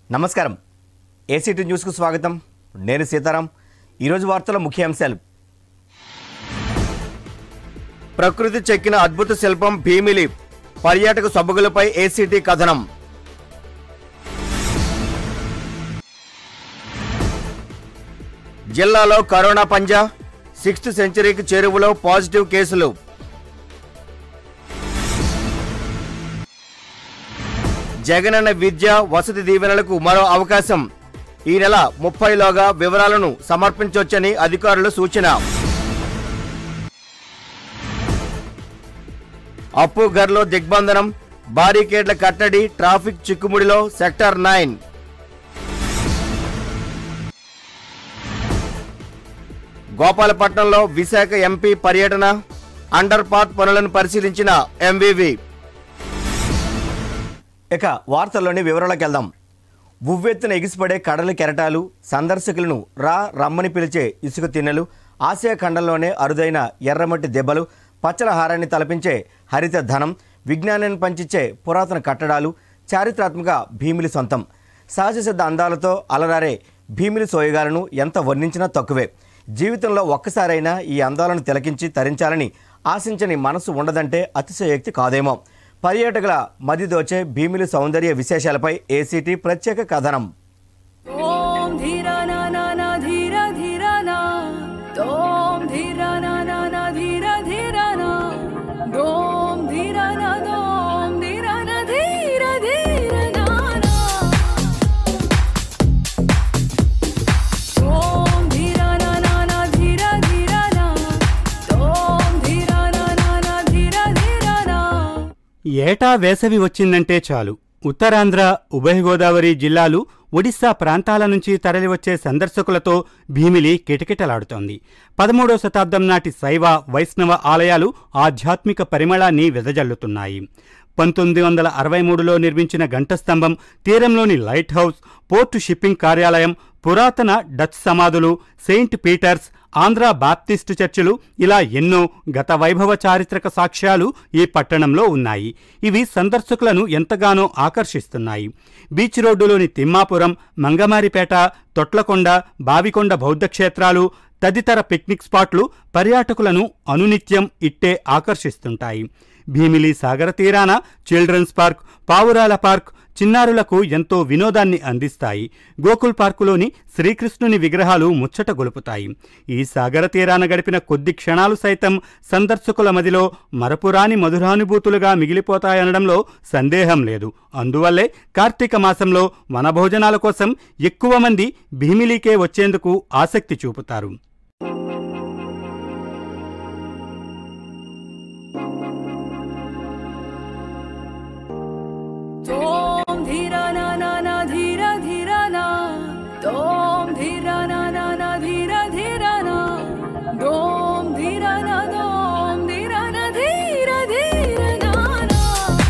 నమస్కారం ఏసీటీ న్యూస్కు స్వాగతం నేను సీతారాం ఈరోజు వార్తల ముఖ్యాంశాలు ప్రకృతి చెక్కిన అద్భుత శిల్పం భీమిలి పర్యాటక సొబగులపై ఏసీటీ కథనం జిల్లాలో కరోనా పంజా సిక్స్త్ సెంచరీకి చేరువలో పాజిటివ్ కేసులు జగనన్న విద్య వసతి దీవెనలకు మరో అవకాశం ఈ నెల ముప్పైలోగా వివరాలను సమర్పించవచ్చని అధికారుల సూచన అప్పు గర్లో దిగ్బంధనం బారికేడ్ల కట్టడి ట్రాఫిక్ చిక్కుముడిలో సెక్టర్ నైన్ గోపాలపట్నంలో విశాఖ ఎంపీ పర్యటన అండర్ పాత్ పనులను పరిశీలించిన ఎంవివి ఇక వార్తల్లోని వివరాలకు వెళ్దాం ఉవ్వెత్తున ఎగిసిపడే కడలి కెరటాలు సందర్శకులను రా రమ్మని పిలిచే ఇసుక తిన్నెలు ఆసియా ఖండంలోనే అరుదైన ఎర్రమట్టి దెబ్బలు పచ్చల హారాన్ని తలపించే హరిత ధనం విజ్ఞానాన్ని పంచిచ్చే పురాతన కట్టడాలు చారిత్రాత్మక భీమిలి సొంతం సహజ సిద్ధ అందాలతో అలరారే భీమిలి సోయగాలను ఎంత వర్ణించినా తక్కువే జీవితంలో ఒక్కసారైనా ఈ అందాలను తిలకించి తరించాలని ఆశించని మనసు ఉండదంటే అతిశయోక్తి కాదేమో పర్యాటకుల మది దోచే భీమిలి సౌందర్య విశేషాలపై ఏసీటీ ప్రత్యేక కథనం ॐ धीरा ना ना ना धीरा धीरा ना ॐ धीरा ना ना ना धीरा धीरा ना ॐ धीरा ना ॐ धीरा ना धीरा धीरा ना ना ॐ धीरा ना ना ना धीरा धीरा ना ॐ धीरा ना ना ना धीरा धीरा ना ఏటా వేసవి వచ్చిందంటే చాలు ఉత్తరాంధ్ర ఉభయ గోదావరి జిల్లాలు ఒడిశా ప్రాంతాల నుంచి తరలివచ్చే సందర్శకులతో భీమిలి కిటకిటలాడుతోంది పదమూడో శతాబ్దం నాటి శైవ వైష్ణవ ఆలయాలు ఆధ్యాత్మిక పరిమళాన్ని వెదజల్లుతున్నాయి పంతొమ్మిది వందల అరవై మూడులో నిర్మించిన ఘంటస్తంభం తీరంలోని లైట్ హౌస్ పోర్టు షిప్పింగ్ కార్యాలయం పురాతన డచ్ సమాధులు సెయింట్ పీటర్స్ ఆంధ్ర బాప్టిస్టు చర్చిలు ఇలా ఎన్నో గత వైభవ చారిత్రక సాక్ష్యాలు ఈ పట్టణంలో ఉన్నాయి ఇవి సందర్శకులను ఎంతగానో ఆకర్షిస్తున్నాయి బీచ్ రోడ్డులోని తిమ్మాపురం మంగమారిపేట తొట్లకొండ బావికొండ బౌద్ధ క్షేత్రాలు తదితర పిక్నిక్ స్పాట్లు పర్యాటకులను అనునిత్యం ఇట్టే ఆకర్షిస్తుంటాయి భీమిలి సాగర తీరాన చిల్డ్రన్స్ పార్క్ పావురాల పార్క్ చిన్నారులకు ఎంతో వినోదాన్ని అందిస్తాయి గోకుల్ పార్కులోని శ్రీకృష్ణుని విగ్రహాలు ముచ్చట గొలుపుతాయి ఈ సాగర తీరాన గడిపిన కొద్ది క్షణాలు సైతం సందర్శకుల మదిలో మరపురాని మధురానుభూతులుగా మిగిలిపోతాయనడంలో సందేహం లేదు అందువల్లే కార్తీక మాసంలో వనభోజనాల కోసం ఎక్కువ మంది భీమిలీకే వచ్చేందుకు ఆసక్తి చూపుతారు ॐ धीरा ना ना ना धीरा धीरा ना ॐ धीरा ना ना ना धीरा धीरा ना ॐ धीरा ना ॐ धीरा ना धीरा धीरा ना ना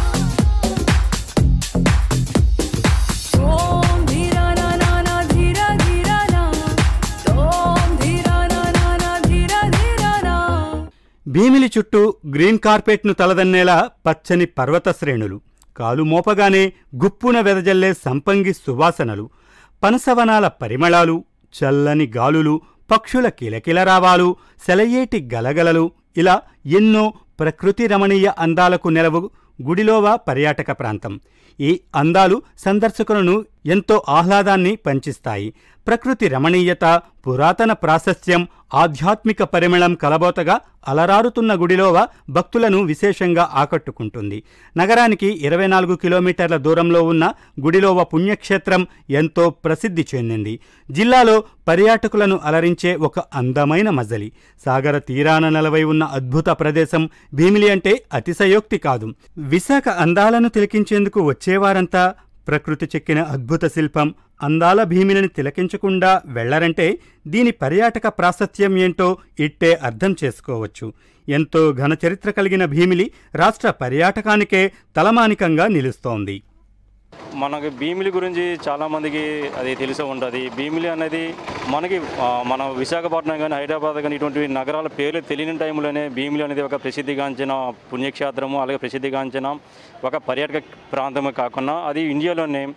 ॐ धीरा ना ना ना धीरा धीरा ना ॐ धीरा ना ना ना धीरा धीरा ना భీమిలి చుట్టూ గ్రీన్ కార్పెట్ను తలదన్నేలా పచ్చని పర్వత శ్రేణులు కాలు మోపగానే గుప్పున వెదజల్లే సంపంగి సువాసనలు పనసవనాల పరిమళాలు చల్లని గాలులు పక్షుల కిలకిలరావాలు సెలయేటి గలగలలు ఇలా ఎన్నో ప్రకృతి రమణీయ అందాలకు నెలవు గుడిలోవా పర్యాటక ప్రాంతం ఈ అందాలు సందర్శకులను ఎంతో ఆహ్లాదాన్ని పంచిస్తాయి ప్రకృతి రమణీయత పురాతన ప్రాశస్త్యం ఆధ్యాత్మిక పరిమళం కలబోతగా అలరారుతున్న గుడిలోవ భక్తులను విశేషంగా ఆకట్టుకుంటుంది నగరానికి ఇరవై నాలుగు కిలోమీటర్ల దూరంలో ఉన్న గుడిలోవ పుణ్యక్షేత్రం ఎంతో ప్రసిద్ధి చెందింది జిల్లాలో పర్యాటకులను అలరించే ఒక అందమైన మజలి సాగర తీరాన నెలవై ఉన్న అద్భుత ప్రదేశం భీమిలి అంటే అతిశయోక్తి కాదు విశాఖ అందాలను తిలకించేందుకు వచ్చేవారంతా ప్రకృతి చెక్కిన అద్భుత శిల్పం అందాల భీమిని తిలకించకుండా వెళ్లరంటే దీని పర్యాటక ప్రాశస్త్యం ఏంటో ఇట్టే అర్థం చేసుకోవచ్చు ఎంతో ఘన చరిత్ర కలిగిన భీమిలి రాష్ట్ర పర్యాటకానికే తలమానికంగా నిలుస్తోంది మనకి భీమిలి గురించి చాలామందికి అది తెలిసే ఉంటుంది భీమిలి అనేది మనకి ఆ, మన విశాఖపట్నం కానీ హైదరాబాద్ కానీ ఇటువంటి నగరాల పేర్లు తెలియని టైంలోనే భీమిలి అనేది ఒక ప్రసిద్ధిగాంచిన పుణ్యక్షేత్రము అలాగే ప్రసిద్ధిగాంచిన ఒక పర్యాటక ప్రాంతమే కాకుండా అది ఇండియాలోనే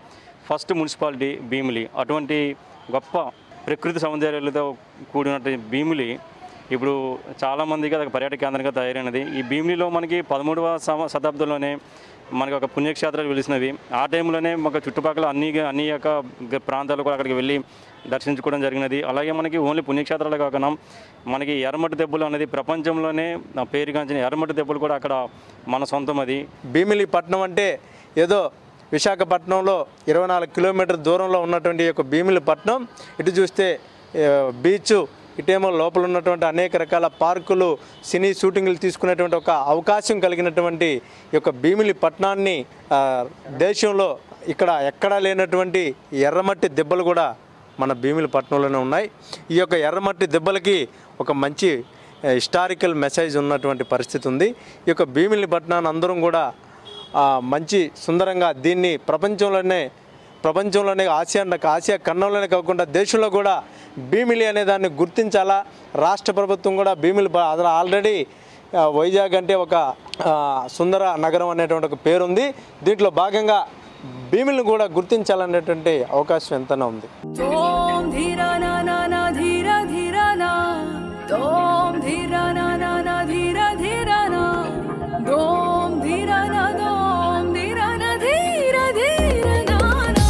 ఫస్ట్ మున్సిపాలిటీ భీమిలి అటువంటి గొప్ప ప్రకృతి సౌందర్యాలతో కూడినటువంటి భీమిలి ఇప్పుడు చాలామందికి అది ఒక పర్యాటక కేంద్రంగా తయారైనది ఈ భీమిలిలో మనకి పదమూడవ సమ శతాబ్దంలోనే మనకి ఒక పుణ్యక్షేత్రాలు వెలిసినవి ఆ టైంలోనే మాకు చుట్టుపక్కల అన్ని అన్ని యొక్క గ- ప్రాంతాలు కూడా అక్కడికి వెళ్ళి దర్శించుకోవడం జరిగినది అలాగే మనకి ఓన్లీ పుణ్యక్షేత్రాలు కాకుండా మనకి ఎర్రమట్టి దెబ్బలు అనేది ప్రపంచంలోనే ఆ పేరుగాంచిన ఎర్రమట్టి దెబ్బలు కూడా అక్కడ మన సొంతం అది భీమిలి పట్టణం అంటే ఏదో విశాఖపట్నంలో ఇరవై నాలుగు కిలోమీటర్ దూరంలో ఉన్నటువంటి ఈ యొక్క భీమిలి పట్టణం ఇటు చూస్తే ఏ, బీచ్ ఇటేమో లోపల ఉన్నటువంటి అనేక రకాల పార్కులు సినీ షూటింగ్లు తీసుకునేటువంటి ఒక అవకాశం కలిగినటువంటి ఈ యొక్క భీమిలి పట్టణాన్ని ఆ, దేశంలో ఇక్కడ ఎక్కడా లేనటువంటి ఎర్రమట్టి దెబ్బలు కూడా మన భీమిలి పట్టణంలోనే ఉన్నాయి ఈ యొక్క ఎర్రమట్టి దెబ్బలకి ఒక మంచి హిస్టారికల్ మెసేజ్ ఉన్నటువంటి పరిస్థితి ఉంది ఈ యొక్క భీమిలి పట్టణాన్ని అందరం కూడా ఆ, మంచి సుందరంగా దీన్ని ప్రపంచంలోనే ప్రపంచంలోనే ఆసియా ఆసియా ఖండంలోనే కాకుండా దేశంలో కూడా భీమిలి అనే దాన్ని గుర్తించాలా రాష్ట్ర ప్రభుత్వం కూడా భీమిలి ప- అసలు ఆల్రెడీ ఆ, వైజాగ్ అంటే ఒక ఆ, సుందర నగరం అనేటువంటి ఒక పేరుంది దీంట్లో భాగంగా భీమిలిని కూడా గుర్తించాలనేటువంటి అవకాశం ఎంతైనా ఉంది ॐ धीरा ना ना ना धीरा धीरा ना ॐ धीरा ना ना ना धीरा धीरा ना ॐ धीरा ना ॐ धीरा ना धीरा धीरा ना ना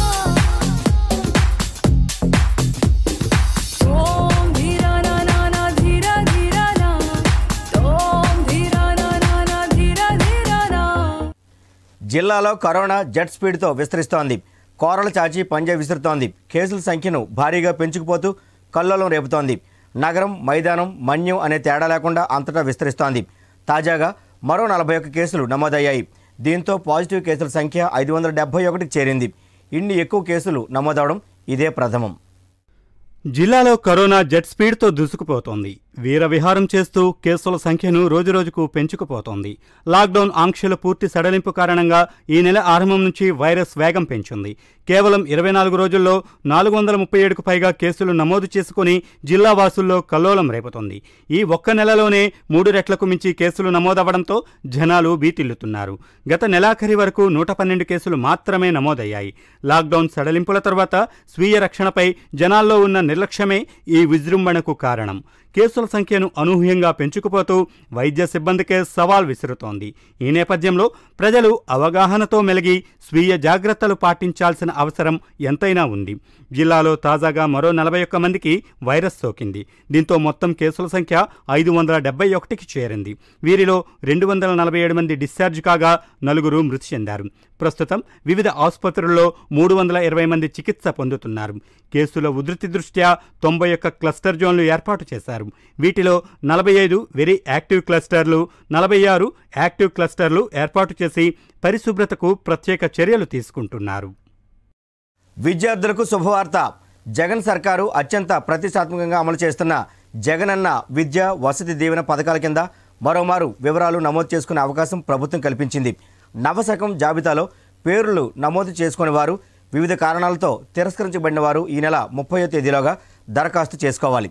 ॐ धीरा ना ना ना धीरा धीरा ना ॐ धीरा ना ना ना धीरा धीरा ना జిల్లాలో కరోనా జెట్ స్పీడ్తో విస్తరిస్తోంది కోరలు చాచి పంజా విసురుతోంది కేసుల సంఖ్యను భారీగా పెంచుకుపోతూ కల్లోలం రేపుతోంది నగరం మైదానం మన్యం అనే తేడా లేకుండా అంతటా విస్తరిస్తోంది తాజాగా మరో నలభై ఒక్క కేసులు నమోదయ్యాయి దీంతో పాజిటివ్ కేసుల సంఖ్య ఐదు వందల డెబ్బై ఒకటికి చేరింది ఇన్ని ఎక్కువ కేసులు నమోదవడం ఇదే ప్రథమం జిల్లాలో కరోనా జెట్ స్పీడ్తో దూసుకుపోతోంది వీర విహారం చేస్తూ కేసుల సంఖ్యను రోజురోజుకు పెంచుకుపోతోంది లాక్డౌన్ ఆంక్షల పూర్తి సడలింపు కారణంగా ఈ నెల ఆరంభం నుంచి వైరస్ వేగం పెంచింది కేవలం ఇరవై నాలుగు రోజుల్లో నాలుగు వందల ముప్పై ఏడుకు పైగా కేసులు నమోదు చేసుకుని జిల్లా వాసుల్లో కల్లోలం రేపుతోంది ఈ ఒక్క నెలలోనే మూడు రెట్లకు మించి కేసులు నమోదవడంతో జనాలు బీతిల్లుతున్నారు గత నెలాఖరి వరకు నూట పన్నెండు కేసులు మాత్రమే నమోదయ్యాయి లాక్డౌన్ సడలింపుల తర్వాత స్వీయ రక్షణపై జనాల్లో ఉన్న నిర్లక్ష్యమే ఈ విజృంభణకు కారణం కేసుల సంఖ్యను అనూహ్యంగా పెంచుకుపోతూ వైద్య సిబ్బందికే సవాల్ విసురుతోంది ఈ నేపథ్యంలో ప్రజలు అవగాహనతో మెలిగి స్వీయ జాగ్రత్తలు పాటించాల్సిన అవసరం ఎంతైనా ఉంది జిల్లాలో తాజాగా మరో నలభై ఒక్క మందికి వైరస్ సోకింది దీంతో మొత్తం కేసుల సంఖ్య ఐదు వందల డెబ్బై ఒకటికి చేరింది వీరిలో రెండు వందల నలభై ఏడు మంది డిశ్చార్జ్ కాగా నలుగురు మృతి చెందారు ప్రస్తుతం వివిధ ఆసుపత్రుల్లో మూడు వందల ఇరవై మంది చికిత్స పొందుతున్నారు కేసుల ఉధృతి దృష్ట్యా తొంభై ఒక్క క్లస్టర్ జోన్లు ఏర్పాటు చేశారు వీటిలో నలభై ఐదు వెరీ యాక్టివ్ క్లస్టర్లు నలభై ఆరు యాక్టివ్ క్లస్టర్లు ఏర్పాటు చేసి పరిశుభ్రతకు ప్రత్యేక చర్యలు తీసుకుంటున్నారు విద్యార్థులకు శుభవార్త జగన్ సర్కారు అత్యంత ప్రతిష్టాత్మకంగా అమలు చేస్తున్న జగనన్న విద్య వసతి దీవెన పథకాల కింద మరోమారు వివరాలు నమోదు చేసుకునే అవకాశం ప్రభుత్వం కల్పించింది నవశకం జాబితాలో పేర్లు నమోదు చేసుకునే వారు వివిధ కారణాలతో తిరస్కరించబడిన వారు ఈ నెల ముప్పయో తేదీలోగా దరఖాస్తు చేసుకోవాలి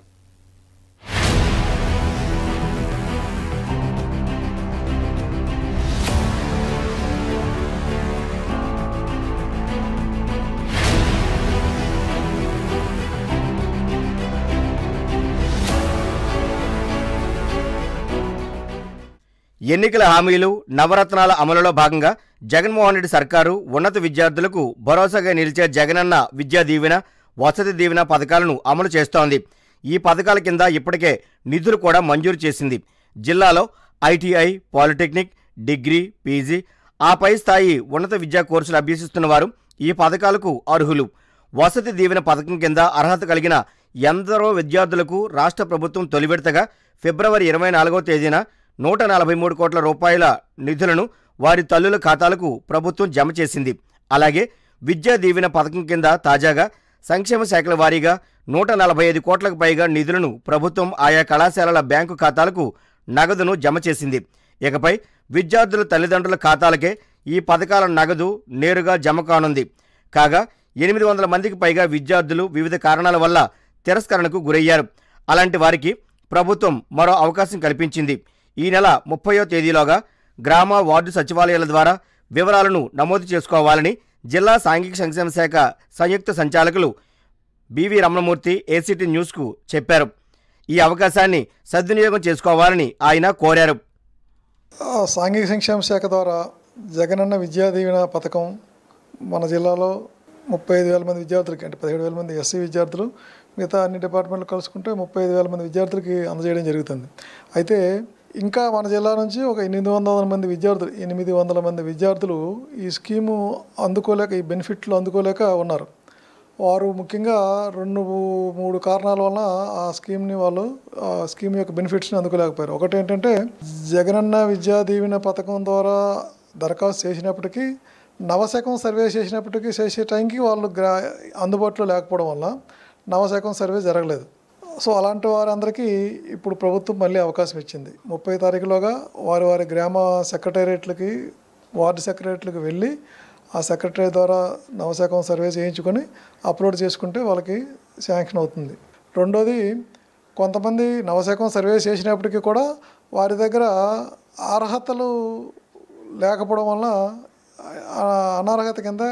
ఎన్నికల హామీలు నవరత్నాల అమలులో భాగంగా జగన్మోహన్ రెడ్డి సర్కారు ఉన్నత విద్యార్థులకు భరోసాగా నిలిచే జగనన్న విద్యా దీవెన వసతి దీవెన పథకాలను అమలు చేస్తోంది ఈ పథకాల కింద ఇప్పటికే నిధులు కూడా మంజూరు చేసింది జిల్లాలో ఐటీఐ పాలిటెక్నిక్ డిగ్రీ పీజీ ఆ పై స్థాయి ఉన్నత విద్యా కోర్సులు అభ్యసిస్తున్న వారు ఈ పథకాలకు అర్హులు వసతి దీవెన పథకం కింద అర్హత కలిగిన ఎందరో విద్యార్థులకు రాష్ట్ర ప్రభుత్వం తొలి విడతగా ఫిబ్రవరి ఇరవై నాలుగో తేదీన నూట నలభై మూడు కోట్ల రూపాయల నిధులను వారి తల్లుల ఖాతాలకు ప్రభుత్వం జమ చేసింది అలాగే విద్యా దీవెన పథకం కింద తాజాగా సంక్షేమ శాఖల వారీగా నూట నలభై ఐదు కోట్లకు పైగా నిధులను ప్రభుత్వం ఆయా కళాశాలల బ్యాంకు ఖాతాలకు నగదును జమ చేసింది ఇకపై విద్యార్థుల తల్లిదండ్రుల ఖాతాలకే ఈ పథకాల నగదు నేరుగా జమ కానుంది కాగా ఎనిమిది వందల మందికి పైగా విద్యార్థులు వివిధ కారణాల వల్ల తిరస్కరణకు గురయ్యారు అలాంటి వారికి ప్రభుత్వం మరో అవకాశం కల్పించింది ఈ నెల ముప్పయో తేదీలోగా గ్రామ వార్డు సచివాలయాల ద్వారా వివరాలను నమోదు చేసుకోవాలని జిల్లా సాంఘిక సంక్షేమ శాఖ సంయుక్త సంచాలకులు బివి రమణమూర్తి ఏసీటీ న్యూస్కు చెప్పారు ఈ అవకాశాన్ని సద్వినియోగం చేసుకోవాలని ఆయన కోరారు ఆ, సాంఘిక సంక్షేమ శాఖ ద్వారా జగనన్న విద్యా దీవెన పథకం మన జిల్లాలో ముప్పై ఐదు వేల మంది విద్యార్థులకి అంటే పదిహేడు వేల మంది ఎస్సీ విద్యార్థులు మిగతా అన్ని డిపార్ట్మెంట్లు కలుసుకుంటే ముప్పై ఐదు వేల మంది విద్యార్థులకి అందజేయడం జరుగుతుంది అయితే ఇంకా మన జిల్లా నుంచి ఒక ఎనిమిది వందల మంది విద్యార్థులు ఎనిమిది వందల మంది విద్యార్థులు ఈ స్కీము అందుకోలేక ఈ బెనిఫిట్లు అందుకోలేక ఉన్నారు వారు ముఖ్యంగా రెండు మూడు కారణాల వలన ఆ స్కీమ్ని వాళ్ళు ఆ స్కీమ్ యొక్క బెనిఫిట్స్ని అందుకోలేకపోయారు ఒకటి ఏంటంటే జగనన్న విద్యా దీవెన పథకం ద్వారా దరఖాస్తు చేసినప్పటికీ నవశకం సర్వే చేసినప్పటికీ చేసే టైంకి వాళ్ళు గ్రా అందుబాటులో లేకపోవడం వల్ల నవశకం సర్వే జరగలేదు సో అలాంటి వారందరికీ ఇప్పుడు ప్రభుత్వం మళ్ళీ అవకాశం ఇచ్చింది ముప్పై తారీఖులోగా వారి వారి గ్రామ సెక్రటేరియట్లకి వార్డు సెక్రటరీలకు వెళ్ళి ఆ సెక్రటరీ ద్వారా నవశాఖం సర్వే చేయించుకొని అప్లోడ్ చేసుకుంటే వాళ్ళకి శాంక్షన్ అవుతుంది రెండోది కొంతమంది నవశాఖం సర్వే చేసినప్పటికీ కూడా వారి దగ్గర అర్హతలు లేకపోవడం వల్ల ఆ అనర్హత కింద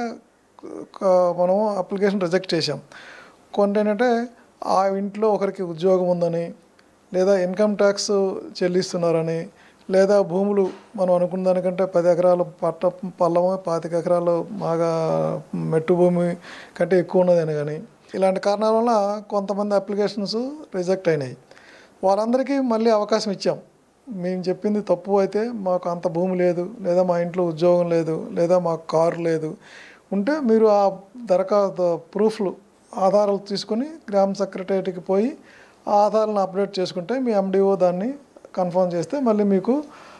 క- మనము అప్లికేషన్ రిజెక్ట్ చేసాం కొన్ని ఏంటంటే ఆ ఇంట్లో ఒకరికి ఉద్యోగం ఉందని లేదా ఇన్కమ్ ట్యాక్స్ చెల్లిస్తున్నారని లేదా భూములు మనం అనుకున్న దానికంటే పది ఎకరాలు పట్ట పల్లము పాతిక ఎకరాలు బాగా మెట్టు భూమి కంటే ఎక్కువ ఉన్నదని కానీ ఇలాంటి కారణాల వల్ల కొంతమంది అప్లికేషన్స్ రిజెక్ట్ అయినాయి వాళ్ళందరికీ మళ్ళీ అవకాశం ఇచ్చాం మేము చెప్పింది తప్పు అయితే మాకు అంత భూమి లేదు లేదా మా ఇంట్లో ఉద్యోగం లేదు లేదా మాకు కారు లేదు ఉంటే మీరు ఆ దరఖాస్తు ప్రూఫ్లు ఆధారాలు తీసుకొని గ్రామ సెక్రటరీకి పోయి ఆ ఆధారాలను అప్డేట్ చేసుకుంటే మీ ఎండిఓ దాన్ని కన్ఫర్మ్ చేస్తే మళ్ళీ మీకు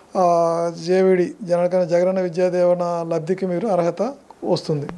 జేవిడి జనగణ జగనన్న విద్యాదేవన లబ్ధికి మీరు అర్హత వస్తుంది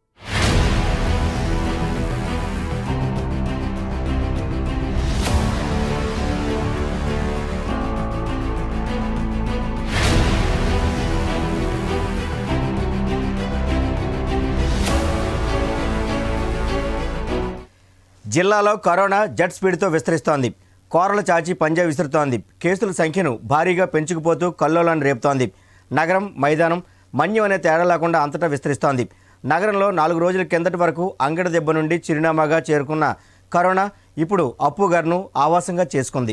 జిల్లాలో కరోనా జెట్ స్పీడ్తో విస్తరిస్తోంది కోరలు చాచి పంజా విసురుతోంది కేసుల సంఖ్యను భారీగా పెంచుకుపోతూ కల్లోలాన్ని రేపుతోంది నగరం మైదానం మన్యం అనే తేడా లేకుండా అంతటా విస్తరిస్తోంది నగరంలో నాలుగు రోజుల కిందటి వరకు అంగడి దెబ్బ నుండి చిరునామాగా చేరుకున్న కరోనా ఇప్పుడు అప్పుగారును ఆవాసంగా చేసుకుంది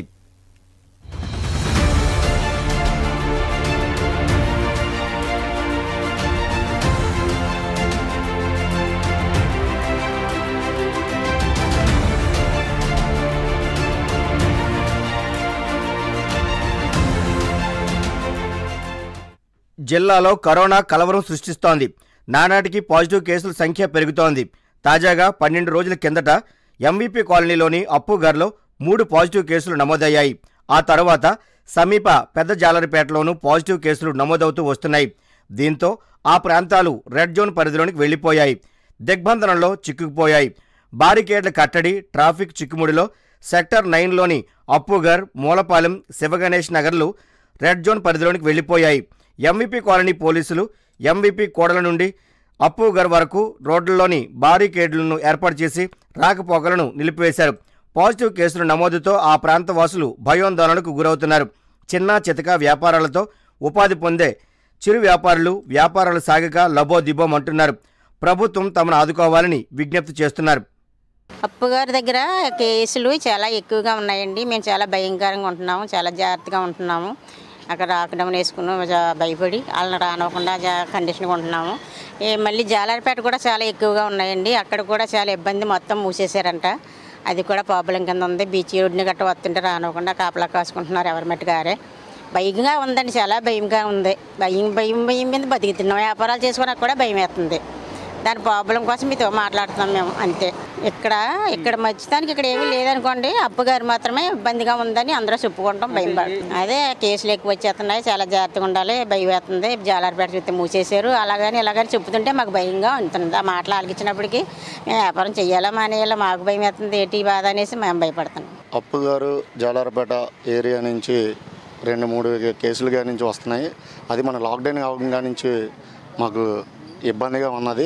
జిల్లాలో కరోనా కలవరం సృష్టిస్తోంది నానాటికి పాజిటివ్ కేసుల సంఖ్య పెరుగుతోంది తాజాగా పన్నెండు రోజుల కిందట ఎంవీపీ కాలనీలోని అప్పుగార్లో మూడు పాజిటివ్ కేసులు నమోదయ్యాయి ఆ తర్వాత సమీప పెద్ద జాలరిపేటలోనూ పాజిటివ్ కేసులు నమోదవుతూ వస్తున్నాయి దీంతో ఆ ప్రాంతాలు రెడ్ జోన్ పరిధిలోనికి వెళ్లిపోయాయి దిగ్బంధనంలో చిక్కుకుపోయాయి బారికేడ్ల కట్టడి ట్రాఫిక్ చిక్కుముడిలో సెక్టర్ నైన్లోని అప్పుగర్ మూలపాలెం శివగణేష్ నగర్లు రెడ్ జోన్ పరిధిలోనికి వెళ్లిపోయాయి ఎంవీపీ కాలనీ పోలీసులు ఎంవీపీ కోడల నుండి అప్పుగర్ వరకు రోడ్లలోని బారికేడ్లను ఏర్పాటు చేసి రాకపోకలను నిలిపివేశారు పాజిటివ్ కేసుల నమోదుతో ఆ ప్రాంత వాసులు భయోందోళనకు గురవుతున్నారు చిన్న చితక వ్యాపారాలతో ఉపాధి పొందే చిరు వ్యాపారులు వ్యాపారాలు సాగక లబోదిబోం అంటున్నారు ప్రభుత్వం తమను ఆదుకోవాలని విజ్ఞప్తి చేస్తున్నారు అప్పుగారి దగ్గర కేసులు చాలా ఎక్కువగా ఉన్నాయండి మేము చాలా భయంకరంగా ఉంటున్నాము చాలా జాగ్రత్తగా ఉంటున్నాము అక్కడ ఆకడం వేసుకుని జా- భయపడి వాళ్ళని రానివ్వకుండా జా కండిషన్గా ఉంటున్నాము ఏ మళ్ళీ జాలారిపేట కూడా చాలా ఎక్కువగా ఉన్నాయండి అక్కడ కూడా చాలా ఇబ్బంది మొత్తం మూసేశారంట అది కూడా ప్రాబ్లం కింద ఉంది బీచ్ రోడ్ని గట్ట వస్తుంటే రానివ్వకుండా కాపలా కాసుకుంటున్నారు ఎవరి మట్టి గారే భయంగా ఉందండి చాలా భయంగా ఉంది భయం భయం భయం మీద బతుకుతున్నాం వ్యాపారాలు చేసుకోవడానికి కూడా భయం వేస్తుంది దాని ప్రాబ్లం కోసం మీతో మాట్లాడుతున్నాం మేము అంతే ఇక్కడ ఇక్కడ మధ్యతానికి ఇక్కడ ఏమీ లేదనుకోండి అప్పుగారు మాత్రమే ఇబ్బందిగా ఉందని అందరూ చెప్పుకుంటాం భయం పడుతుంది అదే కేసులు ఎక్కువ వచ్చేస్తున్నాయి చాలా జాగ్రత్తగా ఉండాలి భయం వేస్తుంది జాలారిపేట చూస్తే మూసేశారు అలాగని ఇలాగని చెప్తుంటే మాకు భయంగా ఉంటుంది ఆ మాటలు ఆలకించినప్పటికీ మేము వ్యాపారం చేయాలా మానేయాలా మాకు భయం వేస్తుంది ఏంటి బాధ అనేసి మేము భయపడుతున్నాం అప్పు గారు జాలారపేట ఏరియా నుంచి రెండు మూడు కేసులుగా నుంచి వస్తున్నాయి అది మన లాక్డౌన్ అవగా నుంచి మాకు ఇబ్బందిగా ఉన్నది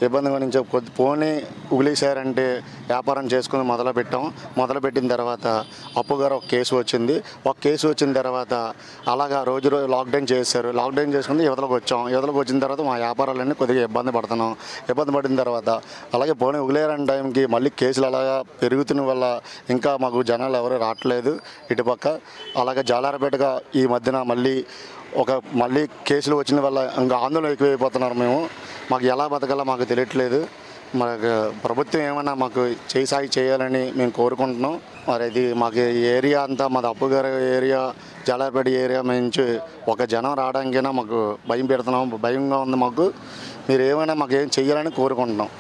ఇబ్బందిగా నుంచి కొద్ది పోనీ ఉగిలేశారంటే వ్యాపారం చేసుకుని మొదలు పెట్టాం మొదలుపెట్టిన తర్వాత అప్పు గారు ఒక కేసు వచ్చింది ఒక కేసు వచ్చిన తర్వాత అలాగా రోజు రోజు లాక్డౌన్ చేశారు లాక్డౌన్ చేసుకుని యువతలకు వచ్చాం యువతలకు వచ్చిన తర్వాత మా వ్యాపారాలన్నీ కొద్దిగా ఇబ్బంది పడుతున్నాం ఇబ్బంది పడిన తర్వాత అలాగే పోనీ ఉగిలేరని టైంకి మళ్ళీ కేసులు అలాగా పెరుగుతున్న వల్ల ఇంకా మాకు జనాలు ఎవరు రావట్లేదు ఇటుపక్క అలాగే జాలారపేటగా ఈ మధ్యన మళ్ళీ ఒక మళ్ళీ కేసులు వచ్చిన వల్ల ఇంకా ఆందోళన ఎక్కువైపోతున్నారు మేము మాకు ఎలా బతకాలో మాకు తెలియట్లేదు మాకు ప్రభుత్వం ఏమైనా మాకు చేయి సాగి చేయాలని మేము కోరుకుంటున్నాం మరి ఇది మాకు ఈ ఏరియా అంతా మాది అప్పుగారి ఏరియా జాలార్పేట ఏరియా నుంచి ఒక జనం రావడానికైనా మాకు భయం పెడుతున్నాం భయంగా ఉంది మాకు మీరు ఏమైనా మాకు ఏం చేయాలని కోరుకుంటున్నాం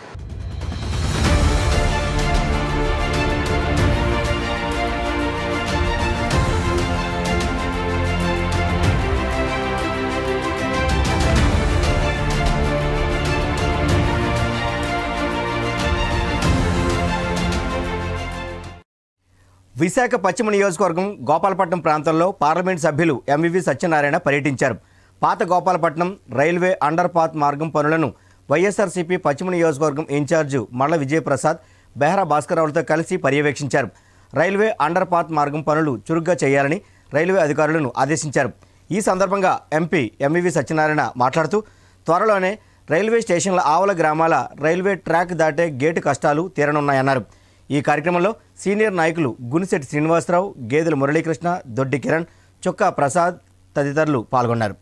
విశాఖ పశ్చిమ నియోజకవర్గం గోపాలపట్నం ప్రాంతంలో పార్లమెంట్ సభ్యులు ఎంవివి సత్యనారాయణ పర్యటించారు పాత గోపాలపట్నం రైల్వే అండర్ పాత్ మార్గం పనులను వైఎస్ఆర్సీపీ పశ్చిమ నియోజకవర్గం ఇన్ఛార్జి మల్ల విజయప్రసాద్ బెహ్రా భాస్కరరావులతో కలిసి పర్యవేక్షించారు రైల్వే అండర్ పాత్ మార్గం పనులు చురుగ్గా చేయాలని రైల్వే అధికారులను ఆదేశించారు ఈ సందర్భంగా ఎంపీ ఎంవివి సత్యనారాయణ మాట్లాడుతూ త్వరలోనే రైల్వే స్టేషన్ల ఆవల గ్రామాల రైల్వే ట్రాక్ దాటే గేటు కష్టాలు తీరనున్నాయన్నారు ఈ కార్యక్రమంలో సీనియర్ నాయకులు గునిశెట్టి శ్రీనివాసరావు గేదెల మురళీకృష్ణ దొడ్డి కిరణ్ చొక్కా ప్రసాద్ తదితరులు పాల్గొన్నారు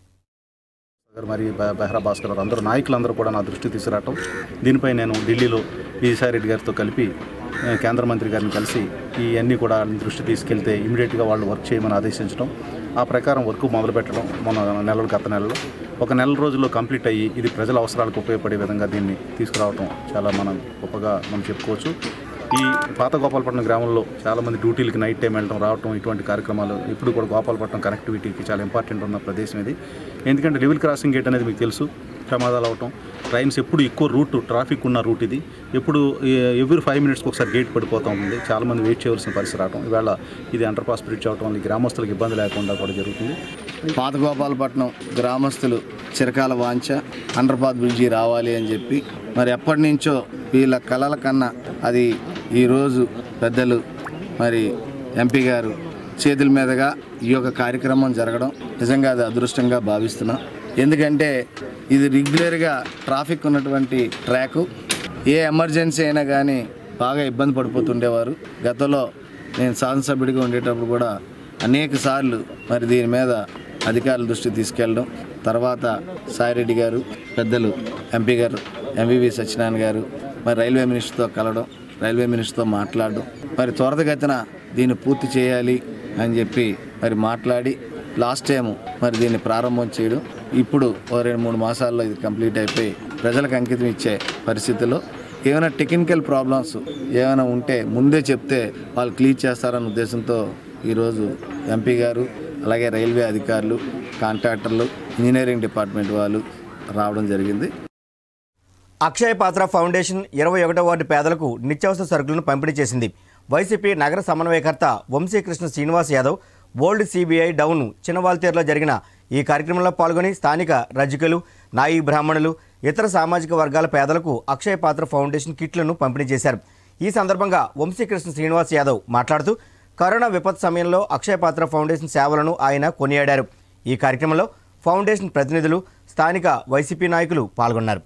గారు మరి బె- బెహ్రా భాస్కర్ గారు అందరూ నాయకులందరూ కూడా నా దృష్టి తీసుకురావటం దీనిపై నేను ఢిల్లీలో విజయసాయిరెడ్డి గారితో కలిపి ఆ, కేంద్ర మంత్రి గారిని కలిసి ఈ అన్నీ కూడా దృష్టి తీసుకెళ్తే ఇమీడియట్గా వాళ్ళు వర్క్ చేయమని ఆదేశించడం ఆ ప్రకారం వర్క్ మొదలు పెట్టడం మొన్న నెలలు గత నెలలో ఒక నెల రోజుల్లో కంప్లీట్ అయ్యి ఇది ప్రజల అవసరాలకు ఉపయోగపడే విధంగా దీన్ని తీసుకురావటం చాలా మనం గొప్పగా మనం చెప్పుకోవచ్చు ఈ పాత గోపాలపట్నం గ్రామంలో చాలామంది డ్యూటీలకి నైట్ టైం వెళ్ళడం రావటం ఇటువంటి కార్యక్రమాలు ఇప్పుడు కూడా గోపాలపట్నం కనెక్టివిటీకి చాలా ఇంపార్టెంట్ ఉన్న ప్రదేశం ఇది ఎందుకంటే లెవెల్ క్రాసింగ్ గేట్ అనేది మీకు తెలుసు ప్రమాదాలు అవటం ట్రైన్స్ ఎప్పుడు ఎక్కువ రూట్ ట్రాఫిక్ ఉన్న రూట్ ఇది ఎప్పుడు ఎవ్రీ ఫైవ్ మినిట్స్కి ఒకసారి గేట్ పడిపోతూ ఉంటుంది చాలామంది వెయిట్ చేయవలసిన పరిస్థితి రావటం ఈవేళ ఇది అండర్ పాస్ బ్రిడ్జ్ అవటం వల్ల ఈ గ్రామస్తులకు ఇబ్బంది లేకుండా కూడా జరుగుతుంది పాత గోపాలపట్నం గ్రామస్తులు చిరకాల వాంఛ అండర్పాత్ బ్రిడ్జి రావాలి అని చెప్పి మరి ఎప్పటి నుంచో వీళ్ళ కళల కన్నా అది ఈరోజు పెద్దలు మరి ఎంపీ గారు చేతుల మీదుగా ఈ యొక్క కార్యక్రమం జరగడం నిజంగా అది అదృష్టంగా భావిస్తున్నాం ఎందుకంటే ఇది రెగ్యులర్గా ట్రాఫిక్ ఉన్నటువంటి ట్రాకు ఏ ఎమర్జెన్సీ అయినా కానీ బాగా ఇబ్బంది పడిపోతుండేవారు గతంలో నేను శాసనసభ్యుడిగా ఉండేటప్పుడు కూడా అనేక సార్లు మరి దీని మీద అధికారుల దృష్టికి తీసుకెళ్ళడం తర్వాత సాయిరెడ్డి గారు పెద్దలు ఎంపీ గారు ఎంవివి సత్యనారాయణ గారు మరి రైల్వే మినిస్టర్తో కలవడం రైల్వే మినిస్టర్తో మాట్లాడడం మరి త్వరితగతిన దీన్ని పూర్తి చేయాలి అని చెప్పి మరి మాట్లాడి లాస్ట్ టైం మరి దీన్ని ప్రారంభం చేయడం ఇప్పుడు ఓ రెండు మూడు మాసాల్లో ఇది కంప్లీట్ అయిపోయి ప్రజలకు అంకితం ఇచ్చే పరిస్థితుల్లో ఏమైనా టెక్నికల్ ప్రాబ్లమ్స్ ఏమైనా ఉంటే ముందే చెప్తే వాళ్ళు క్లియర్ చేస్తారన్న ఉద్దేశంతో ఈరోజు ఎంపీ గారు అలాగే రైల్వే అధికారులు కాంట్రాక్టర్లు ఇంజనీరింగ్ డిపార్ట్మెంట్ వాళ్ళు రావడం జరిగింది అక్షయ పాత్ర ఫౌండేషన్ ఇరవై ఒకటో వార్డు పేదలకు నిత్యావసర సరుకులను పంపిణీ చేసింది వైసీపీ నగర సమన్వయకర్త Vamsikrishna Srinivas Yadav old CBI down చిన్నవాల్తేరులో జరిగిన ఈ కార్యక్రమంలో పాల్గొని స్థానిక రజకులు నాయి బ్రాహ్మణులు ఇతర సామాజిక వర్గాల పేదలకు అక్షయ పాత్ర ఫౌండేషన్ కిట్లను పంపిణీ చేశారు ఈ సందర్భంగా వంశీకృష్ణ శ్రీనివాస్ యాదవ్ మాట్లాడుతూ కరోనా విపత్తు సమయంలో అక్షయ పాత్ర ఫౌండేషన్ సేవలను ఆయన కొనియాడారు ఈ కార్యక్రమంలో ఫౌండేషన్ ప్రతినిధులు స్థానిక వైసీపీ నాయకులు పాల్గొన్నారు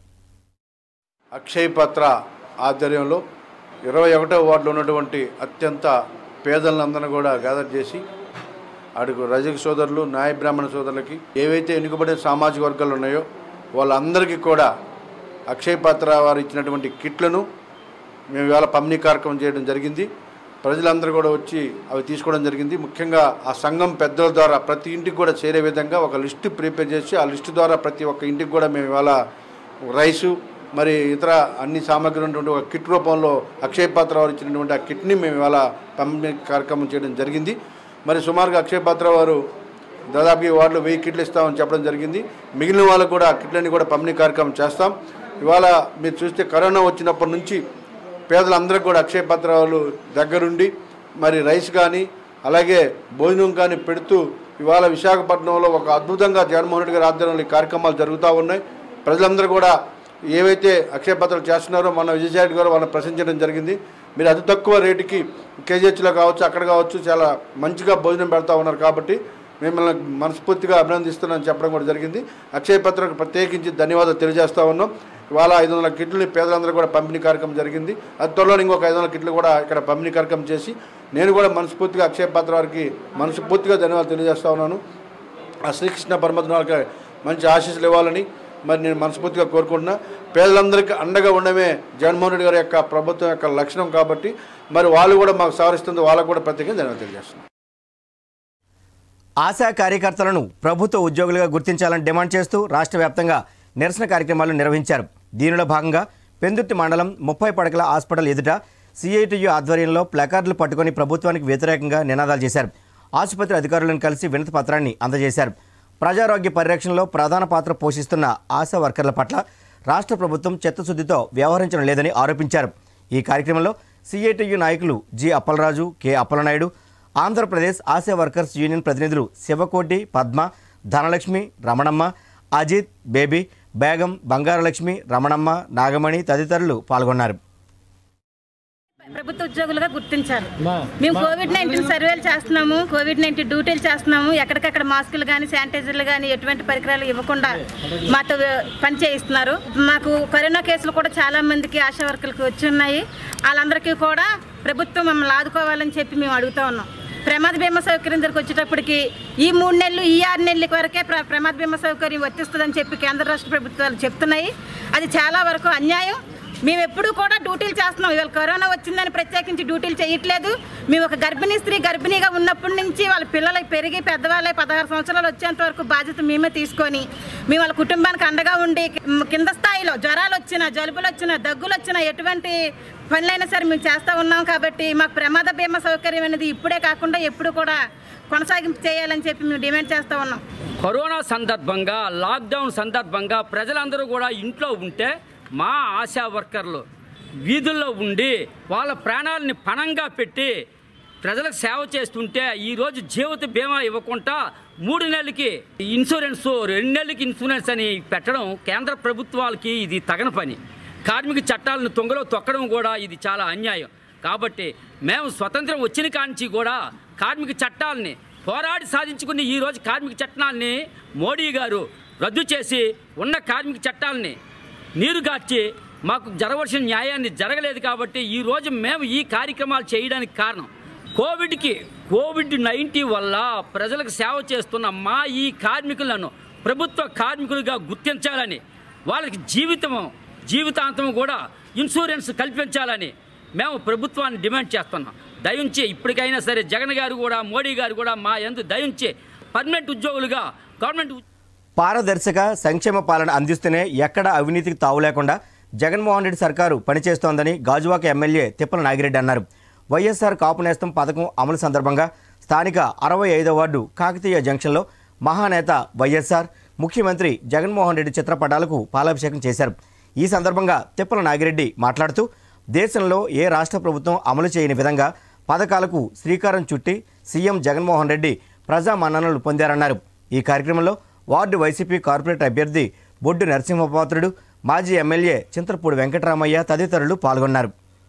అక్షయ్ పత్ర ఆధ్వర్యంలో ఇరవై ఒకటో వార్డులో ఉన్నటువంటి అత్యంత పేదలందరినీ కూడా గ్యాదర్ చేసి అడుగు రజక సోదరులు నాయ బ్రాహ్మణ సోదరులకి ఏవైతే వెనుకబడిన సామాజిక వర్గాలు ఉన్నాయో వాళ్ళందరికీ కూడా అక్షయ్ పాత్ర వారు ఇచ్చినటువంటి కిట్లను మేము ఇవాళ పంపిణీ కార్యక్రమం చేయడం జరిగింది ప్రజలందరూ కూడా వచ్చి అవి తీసుకోవడం జరిగింది ముఖ్యంగా ఆ సంఘం పెద్దల ద్వారా ప్రతి ఇంటికి కూడా చేరే విధంగా ఒక లిస్టు ప్రిపేర్ చేసి ఆ లిస్టు ద్వారా ప్రతి ఒక్క ఇంటికి కూడా మేము ఇవాళ రైసు మరి ఇతర అన్ని సామాగ్రి ఉన్నటువంటి ఒక కిట్ రూపంలో అక్షయ పాత్ర వారు ఇచ్చినటువంటి ఆ కిట్ని మేము ఇవాళ పంపిణీ కార్యక్రమం చేయడం జరిగింది మరి సుమారుగా అక్షయ పాత్ర వారు దాదాపు ఈ వార్డులో వెయ్యి కిట్లు ఇస్తామని చెప్పడం జరిగింది మిగిలిన వాళ్ళకు కూడా ఆ కిట్లని కూడా పంపిణీ కార్యక్రమం చేస్తాం ఇవాళ మీరు చూస్తే కరోనా వచ్చినప్పటి నుంచి పేదలందరికీ కూడా అక్షయ పాత్ర వాళ్ళు దగ్గరుండి మరి రైస్ కానీ అలాగే భోజనం కానీ పెడుతూ ఇవాళ విశాఖపట్నంలో ఒక అద్భుతంగా జగన్మోహన్ రెడ్డి గారి ఆధ్వర్యంలో ఈ కార్యక్రమాలు జరుగుతూ ఉన్నాయి ప్రజలందరూ కూడా ఏవైతే అక్షయ పత్రాలు చేస్తున్నారో మన విజయసాయి గారు వాళ్ళని ప్రశ్నించడం జరిగింది మీరు అతి తక్కువ రేటుకి కేజీహెచ్లో కావచ్చు అక్కడ కావచ్చు చాలా మంచిగా భోజనం పెడతా ఉన్నారు కాబట్టి మిమ్మల్ని మనస్ఫూర్తిగా అభినందిస్తున్నానని చెప్పడం కూడా జరిగింది అక్షయ పత్రకు ప్రత్యేకించి ధన్యవాదాలు తెలియజేస్తా ఉన్నాం ఇవాళ ఐదు వందల కిట్లు పేదలందరూ కూడా పంపిణీ కార్యక్రమం జరిగింది అది త్వరలో ఇంకొక ఐదు వందల కిట్లు కూడా ఇక్కడ పంపిణీ కార్యక్రమం చేసి నేను కూడా మనస్ఫూర్తిగా అక్షయ పాత్ర వారికి మనస్ఫూర్తిగా ధన్యవాదాలు తెలియజేస్తా ఉన్నాను ఆ శ్రీకృష్ణ పరమాత్మ వాళ్ళకి మంచి ఆశీస్సులు ఇవ్వాలని మరి నేను మనస్ఫూర్తిగా కోరుకుంటున్నా పేదలందరికీ అండగా ఉండమే జగన్మోహన్ రెడ్డి గారి యొక్క ప్రభుత్వం యొక్క లక్షణం కాబట్టి మరి వాళ్ళు కూడా మాకు సహకరిస్తుంది వాళ్ళకు కూడా ప్రత్యేకంగా ధన్యవాదాలు తెలియజేస్తున్నాను ఆశా కార్యకర్తలను ప్రభుత్వ ఉద్యోగులుగా గుర్తించాలని డిమాండ్ చేస్తూ రాష్ట్ర వ్యాప్తంగా నిరసన కార్యక్రమాలు నిర్వహించారు దీనిలో భాగంగా పెందుర్తి మండలం ముప్పై పడకల హాస్పిటల్ ఎదుట సిఐటియు ఆధ్వర్యంలో ప్లకార్డులు పట్టుకొని ప్రభుత్వానికి వ్యతిరేకంగా నినాదాలు చేశారు ఆసుపత్రి అధికారులను కలిసి వినతి పత్రాన్ని అందజేశారు ప్రజారోగ్య పరిరక్షణలో ప్రధాన పాత్ర పోషిస్తున్న ఆశా వర్కర్ల పట్ల రాష్ట్ర ప్రభుత్వం చిత్తశుద్ధితో వ్యవహరించడం లేదని ఆరోపించారు ఈ కార్యక్రమంలో సిఐటియు నాయకులు G Appalaraju K Appalanaidu Andhra Pradesh Asha workers union ప్రతినిధులు శివకోటి పద్మ ధనలక్ష్మి రమణమ్మ అజిత్ బేబీ బేగం బంగారలక్ష్మి రమణమ్మ నాగమణి తదితరులు పాల్గొన్నారు ప్రభుత్వ ఉద్యోగులుగా గుర్తించాలి మేము కోవిడ్ నైన్టీన్ సర్వేలు చేస్తున్నాము కోవిడ్ నైన్టీన్ డ్యూటీలు చేస్తున్నాము ఎక్కడికక్కడ మాస్కులు కానీ శానిటైజర్లు కానీ ఎటువంటి పరికరాలు ఇవ్వకుండా మాతో పని చేయిస్తున్నారు మాకు కరోనా కేసులు కూడా చాలా మందికి ఆశా వర్కర్లకు వచ్చి ఉన్నాయి వాళ్ళందరికీ కూడా ప్రభుత్వం మమ్మల్ని ఆదుకోవాలని చెప్పి మేము అడుగుతా ఉన్నాం ప్రమాద బీమా సౌకర్యం దగ్గరికి వచ్చేటప్పటికి ఈ మూడు నెలలు ఈ ఆరు నెలల వరకే ప్ర- ప్రమాద బీమా సౌకర్యం వర్తిస్తుందని చెప్పి కేంద్ర రాష్ట్ర ప్రభుత్వాలు చెప్తున్నాయి అది చాలా వరకు అన్యాయం మేము ఎప్పుడూ కూడా డ్యూటీలు చేస్తున్నాం ఇవాళ కరోనా వచ్చిందని ప్రత్యేకించి డ్యూటీలు చేయట్లేదు మేము ఒక గర్భిణీ స్త్రీ గర్భిణీగా ఉన్నప్పటి నుంచి వాళ్ళ పిల్లలకి పెరిగి పెద్దవాళ్ళై పదహారు సంవత్సరాలు వచ్చేంత వరకు బాధ్యత మేమే తీసుకొని మేము వాళ్ళ కుటుంబానికి అండగా ఉండి కి- కింద స్థాయిలో జ్వరాలు వచ్చినా జలుబులు వచ్చినా దగ్గులు వచ్చినా ఎటువంటి పనులైనా సరే మేము చేస్తూ ఉన్నాం కాబట్టి మాకు ప్రమాద బీమా సౌకర్యం అనేది ఇప్పుడే కాకుండా ఎప్పుడు కూడా కొనసాగింపు చేయాలని చెప్పి మేము డిమాండ్ చేస్తూ ఉన్నాం కరోనా సందర్భంగా లాక్డౌన్ సందర్భంగా ప్రజలందరూ కూడా ఇంట్లో ఉంటే మా ఆశా వర్కర్లు వీధుల్లో ఉండి వాళ్ళ ప్రాణాలని పణంగా పెట్టి ప్రజలకు సేవ చేస్తుంటే ఈరోజు జీవిత బీమా ఇవ్వకుండా మూడు నెలలకి ఇన్సూరెన్స్ రెండు నెలలకి ఇన్సూరెన్స్ అని పెట్టడం కేంద్ర ప్రభుత్వాలకి ఇది తగని పని కార్మిక చట్టాలను తొంగలో తొక్కడం కూడా ఇది చాలా అన్యాయం కాబట్టి మేము స్వతంత్రం వచ్చిన కాంచి కూడా కార్మిక చట్టాలని పోరాడి సాధించుకున్న ఈరోజు కార్మిక చట్టాలని మోడీ గారు రద్దు చేసి ఉన్న కార్మిక చట్టాలని నీరుగార్చి మాకు జరగవలసిన న్యాయాన్ని జరగలేదు కాబట్టి ఈరోజు మేము ఈ కార్యక్రమాలు చేయడానికి కారణం కోవిడ్కి కోవిడ్ నైన్టీన్ వల్ల ప్రజలకు సేవ చేస్తున్న మా ఈ కార్మికులను ప్రభుత్వ కార్మికులుగా గుర్తించాలని వాళ్ళకి జీవితం జీవితాంతం కూడా ఇన్సూరెన్స్ కల్పించాలని మేము ప్రభుత్వాన్ని డిమాండ్ చేస్తున్నాం దయించి ఇప్పటికైనా సరే జగన్ గారు కూడా మోడీ గారు కూడా మా ఎందు దయించి పర్మనెంట్ ఉద్యోగులుగా గవర్నమెంట్ పారదర్శక సంక్షేమ పాలన అందిస్తూనే ఎక్కడ అవినీతికి తావు లేకుండా జగన్మోహన్ రెడ్డి సర్కారు పనిచేస్తోందని గాజువాక ఎమ్మెల్యే తిప్పల నాగిరెడ్డి అన్నారు వైఎస్ఆర్ కాపు నేస్తం పథకం అమలు సందర్భంగా స్థానిక అరవై ఐదో వార్డు కాకతీయ జంక్షన్లో మహానేత వైఎస్ఆర్ ముఖ్యమంత్రి జగన్మోహన్ రెడ్డి చిత్రపటాలకు పాలాభిషేకం చేశారు ఈ సందర్భంగా తిప్పల నాగిరెడ్డి మాట్లాడుతూ దేశంలో ఏ రాష్ట్ర ప్రభుత్వం అమలు చేయని విధంగా పథకాలకు శ్రీకారం చుట్టి సీఎం జగన్మోహన్ రెడ్డి ప్రజా మన్ననలు పొందారన్నారు ఈ కార్యక్రమంలో వార్డు వైసీపీ కార్పొరేటర్ అభ్యర్థి బొడ్డు నరసింహపాత్రుడు మాజీ ఎమ్మెల్యే చింతలపూడి వెంకటరామయ్య తదితరులు పాల్గొన్నారు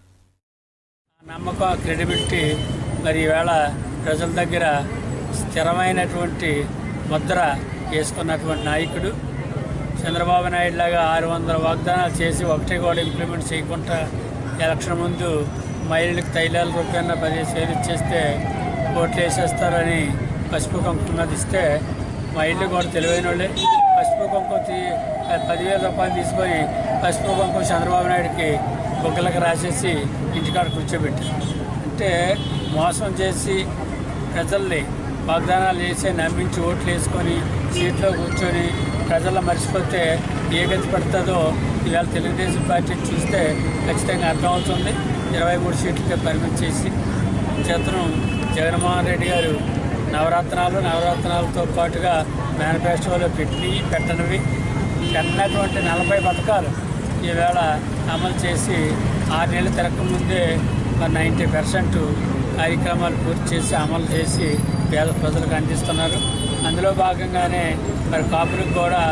నమ్మకం క్రెడిబిలిటీ మరి ఈవేళ ప్రజల దగ్గర స్థిరమైనటువంటి ముద్ర వేసుకున్నటువంటి నాయకుడు చంద్రబాబు నాయుడు లాగా ఆరు వందల వాగ్దానాలు చేసి ఒకటి కూడా ఇంప్లిమెంట్ చేయకుండా ఎలక్షన్ ముందు మహిళలకు తైలాల రూపాయన పదిహేను వేలు ఇచ్చేస్తే ఓట్లు వేసేస్తారని పసుపు కుంకుమ మీద ఇస్తే మహిళలు కూడా తెలివైన వాళ్ళే పసుపు కుంకుమ తీ- పదివేల రూపాయలు తీసుకొని పసుపు కుంకుమ చంద్రబాబు నాయుడికి బుగ్గలకు రాసేసి ఇంటికాడ కూర్చోబెట్టారు అంటే మోసం చేసి ప్రజల్ని వాగ్దానాలు చేసి నమ్మించి ఓట్లు వేసుకొని సీట్లో కూర్చొని ప్రజల మర్చిపోతే ఏ గతి పడుతుందో ఇవాళ తెలుగుదేశం పార్టీ చూస్తే ఖచ్చితంగా అర్థమవుతుంది ఇరవై మూడు సీట్లకే పరిమితి చేసి చేతనం జగన్మోహన్ రెడ్డి గారు నవరత్నాలు నవరత్నాలతో పాటుగా మేనిఫెస్టోలో పెట్టి పెట్టనివి పెట్టినటువంటి నలభై పథకాలు ఈవేళ అమలు చేసి ఆరు నెలలు తిరగకముందే మరి నైంటీ పర్సెంట్ కార్యక్రమాలు పూర్తి చేసి అమలు చేసి పేద ప్రజలకు అందిస్తున్నారు అందులో భాగంగానే మరి కాపులకు కూడా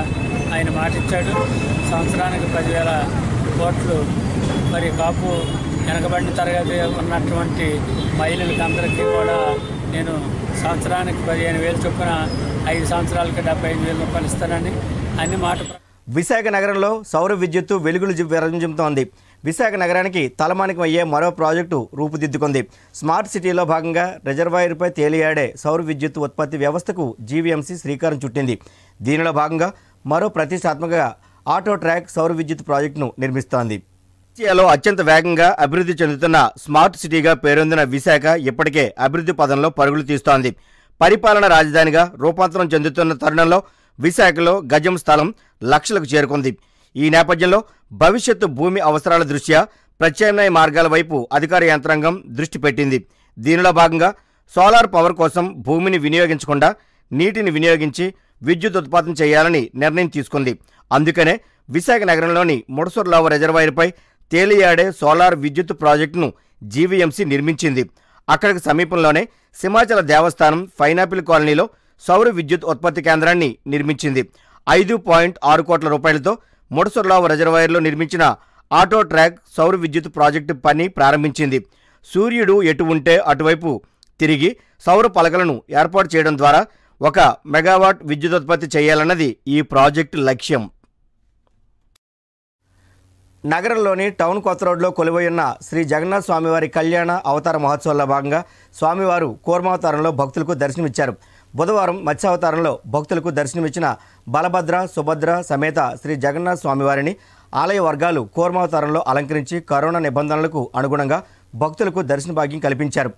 ఆయన మాటిచ్చాడు సంవత్సరానికి పదివేల కోట్లు మరి కాపు వెనకబడిన తరగతి ఉన్నటువంటి మహిళలకు అందరికీ కూడా నేను సంవత్సరానికి పదిహేను వేలు చొప్పున ఐదు సంవత్సరాలకి డెబ్బై ఐదు వేలు రూపాయలు ఇస్తానని అన్ని మాట విశాఖ నగరంలో సౌర విద్యుత్తు వెలుగులు జి- విరజిమ్ముతోంది విశాఖ నగరానికి తలమానికం అయ్యే మరో ప్రాజెక్టు రూపుదిద్దుకుంది స్మార్ట్ సిటీలో భాగంగా రిజర్వాయర్పై తేలియాడే సౌర విద్యుత్ ఉత్పత్తి వ్యవస్థకు జీవీఎంసీ శ్రీకారం చుట్టింది దీనిలో భాగంగా మరో ప్రతిష్టాత్మక ఆటో ట్రాక్ సౌర విద్యుత్ ప్రాజెక్టును నిర్మిస్తోంది ఆసియాలో అత్యంత వేగంగా అభివృద్ధి చెందుతున్న స్మార్ట్ సిటీగా పేరొందిన విశాఖ ఇప్పటికే అభివృద్ధి పదంలో పరుగులు తీస్తోంది పరిపాలన రాజధానిగా రూపాంతరం చెందుతున్న తరుణంలో విశాఖలో గజం స్థలం లక్షలకు చేరుకుంది ఈ నేపథ్యంలో భవిష్యత్తు భూమి అవసరాల దృష్ట్యా ప్రత్యామ్నాయ మార్గాల వైపు అధికార యంత్రాంగం దృష్టి పెట్టింది దీనిలో భాగంగా సోలార్ పవర్ కోసం భూమిని వినియోగించకుండా నీటిని వినియోగించి విద్యుత్ ఉత్పాదన చేయాలని నిర్ణయం తీసుకుంది అందుకనే విశాఖ నగరంలోని ముడసూర్లావ రిజర్వాయర్పై తేలియాడే సోలార్ విద్యుత్ ప్రాజెక్టును జీవీఎంసీ నిర్మించింది అక్కడికి సమీపంలోనే సింహాచల దేవస్థానం పైనాపిల్ కాలనీలో సౌర విద్యుత్ ఉత్పత్తి కేంద్రాన్ని నిర్మించింది ఐదు పాయింట్ ఆరు కోట్ల రూపాయలతో ముడసూర్లావ రిజర్వాయర్లో నిర్మించిన ఆటో ట్రాక్ సౌర విద్యుత్ ప్రాజెక్టు పని ప్రారంభించింది సూర్యుడు ఎటు ఉంటే అటువైపు తిరిగి సౌర పలకలను ఏర్పాటు చేయడం ద్వారా ఒక మెగావాట్ విద్యుదుత్పత్తి చేయాలన్నది ఈ ప్రాజెక్టు లక్ష్యం నగరంలోని టౌన్ కొత్త రోడ్లో కొలువై ఉన్న శ్రీ జగన్నాథ స్వామివారి కళ్యాణ అవతార మహోత్సవంలో భాగంగా స్వామివారు కూర్మావతారంలో భక్తులకు దర్శనమిచ్చారు బుధవారం మత్స్యావతారంలో భక్తులకు దర్శనమిచ్చిన బలభద్ర సుభద్ర సమేత శ్రీ జగన్నాథ స్వామివారిని ఆలయ వర్గాలు కూర్మావతారంలో అలంకరించి కరోనా నిబంధనలకు అనుగుణంగా భక్తులకు దర్శన భాగ్యం కల్పించారు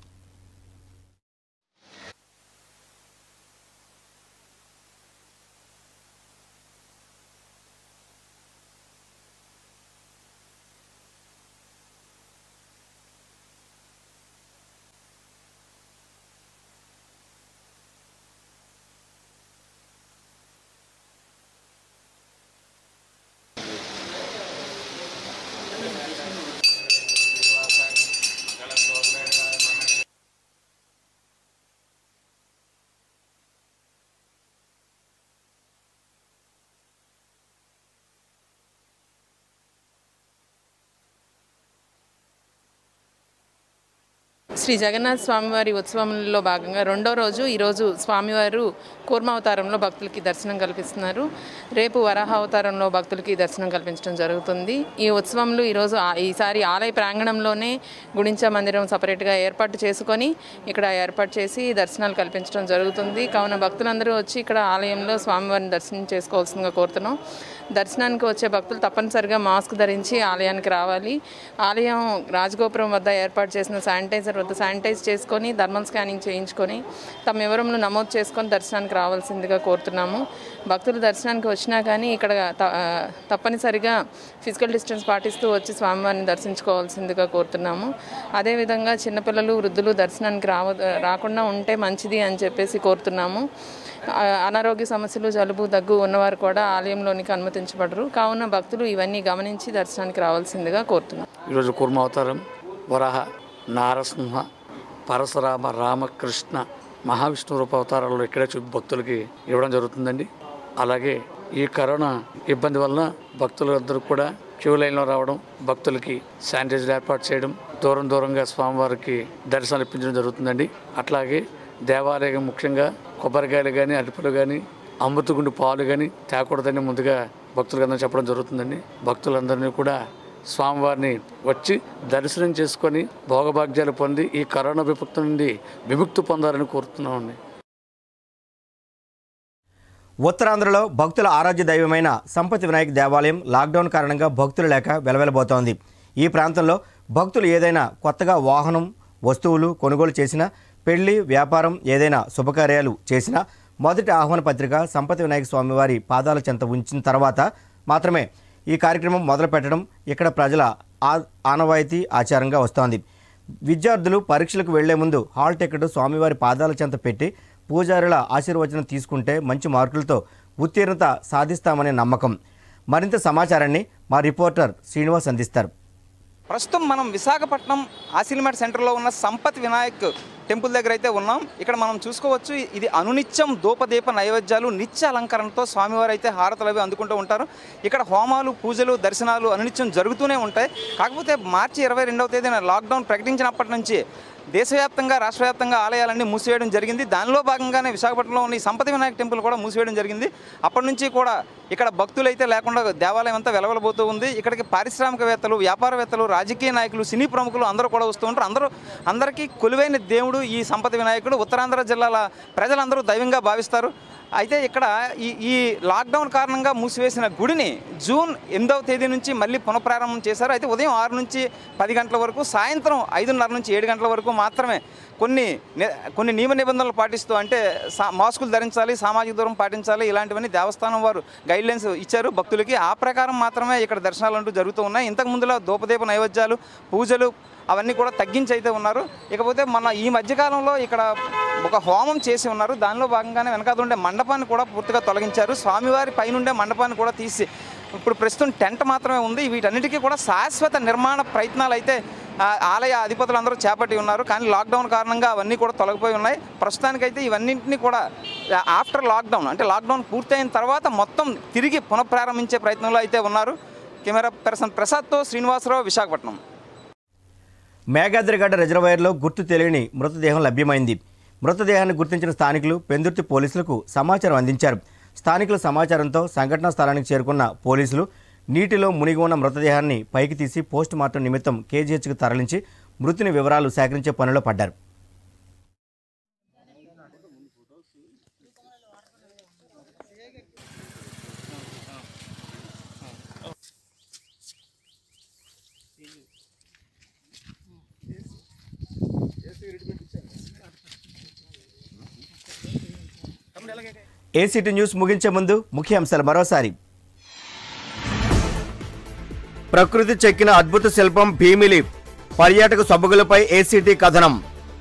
శ్రీ జగన్నాథ స్వామివారి ఉత్సవంలో భాగంగా రెండో రోజు ఈరోజు స్వామివారు కూర్మావతారంలో భక్తులకి దర్శనం కల్పిస్తున్నారు రేపు వరాహ అవతారంలో భక్తులకి దర్శనం కల్పించడం జరుగుతుంది ఈ ఉత్సవంలో ఈరోజు ఆ- ఈసారి ఆలయ ప్రాంగణంలోనే గుడించ మందిరం సపరేట్గా ఏర్పాటు చేసుకొని ఇక్కడ ఏర్పాటు చేసి దర్శనాలు కల్పించడం జరుగుతుంది కావున భక్తులందరూ వచ్చి ఇక్కడ ఆలయంలో స్వామివారిని దర్శనం చేసుకోవాల్సిందిగా కోరుతున్నాం దర్శనానికి వచ్చే భక్తులు తప్పనిసరిగా మాస్క్ ధరించి ఆలయానికి రావాలి ఆలయం రాజగోపురం వద్ద ఏర్పాటు చేసిన శానిటైజర్ వద్ద శానిటైజ్ చేసుకొని థర్మల్ స్కానింగ్ చేయించుకొని తమ వివరములు నమోదు చేసుకొని దర్శనానికి రావాల్సిందిగా కోరుతున్నాము భక్తులు దర్శనానికి వచ్చినా కానీ ఇక్కడ త- ఆ, తప్పనిసరిగా ఫిజికల్ డిస్టెన్స్ పాటిస్తూ వచ్చి స్వామివారిని దర్శించుకోవాల్సిందిగా కోరుతున్నాము అదేవిధంగా చిన్నపిల్లలు వృద్ధులు దర్శనానికి రావ రాకుండా ఉంటే మంచిది అని చెప్పేసి కోరుతున్నాము ఆ, అనారోగ్య సమస్యలు జలుబు దగ్గు ఉన్నవారు కూడా ఆలయంలోనికి అనుమతించబడరు కావున భక్తులు ఇవన్నీ గమనించి దర్శనానికి రావాల్సిందిగా కోరుతున్నాం ఈరోజు కూర్మావతారం వరాహ నారసింహ పరశురామ రామకృష్ణ మహావిష్ణు రూప అవతారాలు ఇక్కడే చూపి భక్తులకి ఇవ్వడం జరుగుతుందండి అలాగే ఈ కరోనా ఇబ్బంది వలన భక్తులు అందరూ కూడా క్యూ లైన్లో రావడం భక్తులకి శానిటైజర్ ఏర్పాటు చేయడం దూరం దూరంగా స్వామివారికి దర్శనాలు ఇప్పించడం జరుగుతుందండి అట్లాగే దేవాలయం ముఖ్యంగా కొబ్బరికాయలు కానీ అరటిపళ్ళు కానీ అమృతగుండు పాలు కానీ తేకూడదని ముందుగా భక్తులకు అందరూ చెప్పడం జరుగుతుందండి భక్తులందరినీ కూడా స్వామివారిని వచ్చి దర్శనం చేసుకొని భోగభాగ్యాలు పొంది ఈ కరోనా విపత్తు నుండి విముక్తి పొందాలని కోరుతున్నామండి ఉత్తరాంధ్రలో భక్తుల ఆరాధ్య దైవమైన సంపతి వినాయక దేవాలయం లాక్డౌన్ కారణంగా భక్తులు లేక వెలవెలబోతోంది ఈ ప్రాంతంలో భక్తులు ఏదైనా కొత్తగా వాహనం వస్తువులు కొనుగోలు చేసినా పెళ్లి వ్యాపారం ఏదైనా శుభకార్యాలు చేసినా మొదటి ఆహ్వాన పత్రిక సంపతి వినాయక స్వామివారి పాదాల చెంత ఉంచిన తర్వాత మాత్రమే ఈ కార్యక్రమం మొదలు పెట్టడం ఇక్కడ ప్రజల ఆ- ఆనవాయితీ ఆచారంగా వస్తోంది విద్యార్థులు పరీక్షలకు వెళ్లే ముందు హాల్ టికెట్ స్వామివారి పాదాల చెంత పెట్టి పూజారుల ఆశీర్వచనం తీసుకుంటే మంచి మార్కులతో ఉత్తీర్ణత సాధిస్తామనే నమ్మకం మరింత సమాచారాన్ని మా రిపోర్టర్ శ్రీనివాస్ అందిస్తారు ప్రస్తుతం మనం విశాఖపట్నం ఆసిల్మేట్ సెంటర్లో ఉన్న సంపత్ వినాయక్ టెంపుల్ దగ్గర అయితే ఉన్నాం ఇక్కడ మనం చూసుకోవచ్చు ఇది అనునిత్యం దూపదీప నైవేద్యాలు నిత్య అలంకరణతో స్వామివారు అయితే హారతలు అవి అందుకుంటూ ఉంటారు ఇక్కడ హోమాలు పూజలు దర్శనాలు అనునిత్యం జరుగుతూనే ఉంటాయి కాకపోతే మార్చి ఇరవై రెండవ తేదీన లాక్డౌన్ ప్రకటించినప్పటి నుంచి దేశవ్యాప్తంగా రాష్ట్ర వ్యాప్తంగా ఆలయాలన్నీ మూసివేయడం జరిగింది దానిలో భాగంగానే విశాఖపట్నంలో ఉన్న ఈ సంపతి వినాయక టెంపుల్ కూడా మూసివేయడం జరిగింది అప్పటి నుంచి కూడా ఇక్కడ భక్తులైతే లేకుండా దేవాలయం అంతా వెలవలబోతూ ఉంది ఇక్కడికి పారిశ్రామికవేత్తలు వ్యాపారవేత్తలు రాజకీయ నాయకులు సినీ ప్రముఖులు అందరూ కూడా వస్తూ ఉంటారు అందరూ అందరికీ కొలువైన దేవుడు ఈ సంపతి వినాయకుడు ఉత్తరాంధ్ర జిల్లాల ప్రజలందరూ దైవంగా భావిస్తారు అయితే ఇక్కడ ఈ ఈ లాక్డౌన్ కారణంగా మూసివేసిన గుడిని జూన్ ఎనిమిదవ తేదీ నుంచి మళ్ళీ పునఃప్రారంభం చేశారు అయితే ఉదయం ఆరు నుంచి పది గంటల వరకు సాయంత్రం ఐదున్నర నుంచి ఏడు గంటల వరకు మాత్రమే కొన్ని ని- కొన్ని నియమ నిబంధనలు పాటిస్తూ అంటే సా మాస్కులు ధరించాలి సామాజిక దూరం పాటించాలి ఇలాంటివన్నీ దేవస్థానం వారు గైడ్లైన్స్ ఇచ్చారు భక్తులకి ఆ ప్రకారం మాత్రమే ఇక్కడ దర్శనాలు అంటూ జరుగుతూ ఉన్నాయి ఇంతకు ముందులో దూపదీప నైవేద్యాలు పూజలు అవన్నీ కూడా తగ్గించి అయితే ఉన్నారు ఇకపోతే మన ఈ మధ్యకాలంలో ఇక్కడ ఒక హోమం చేసి ఉన్నారు దానిలో భాగంగానే వెనకాల ఉండే మండపాన్ని కూడా పూర్తిగా తొలగించారు స్వామివారి పైనుండే మండపాన్ని కూడా తీసి ఇప్పుడు ప్రస్తుతం టెంట్ మాత్రమే ఉంది వీటన్నిటికీ కూడా శాశ్వత నిర్మాణ ప్రయత్నాలు అయితే ఆ, ఆలయ అధిపతులందరూ చేపట్టి ఉన్నారు కానీ లాక్డౌన్ కారణంగా అవన్నీ కూడా తొలగిపోయి ఉన్నాయి ప్రస్తుతానికైతే ఇవన్నింటినీ కూడా ఆఫ్టర్ లాక్డౌన్ అంటే లాక్డౌన్ పూర్తయిన తర్వాత మొత్తం తిరిగి పునఃప్రారంభించే ప్రయత్నంలో అయితే ఉన్నారు కెమెరా పర్సన్ ప్రసాద్తో శ్రీనివాసరావు విశాఖపట్నం మేఘాద్రిగడ్డ రిజర్వాయర్లో గుర్తు తెలియని మృతదేహం లభ్యమైంది మృతదేహాన్ని గుర్తించిన స్థానికులు పెందుర్తి పోలీసులకు సమాచారం అందించారు స్థానికుల సమాచారంతో సంఘటనా స్థలానికి చేరుకున్న పోలీసులు నీటిలో మునిగి ఉన్న మృతదేహాన్ని పైకి తీసి పోస్ట్ మార్టం నిమిత్తం కేజీహెచ్కు తరలించి మృతుని వివరాలు సేకరించే పనిలో పడ్డారు ఏసీటీ న్యూస్ ముగించే ముందు ముఖ్య అంశాలు మరోసారి ప్రకృతి చెక్కిన అద్భుత శిల్పం భీమిలి పర్యాటక సొబగులపై ఏసీటీ కథనం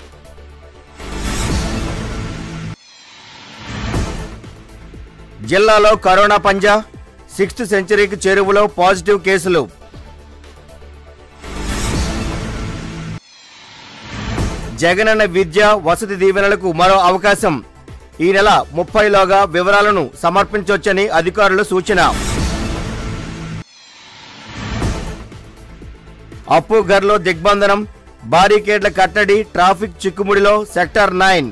జిల్లాలో కరోనా పంజా సిక్స్త్ సెంచరీకి చేరువలో పాజిటివ్ కేసులు జగనన్న విద్య వసతి దీవెనలకు మరో అవకాశం ఈ నెల ముప్పైలోగా వివరాలను సమర్పించవచ్చని అధికారుల సూచన అప్పు గర్లో దిగ్బంధనం బారికేడ్ల కట్టడి ట్రాఫిక్ చిక్కుముడిలో సెక్టర్ నైన్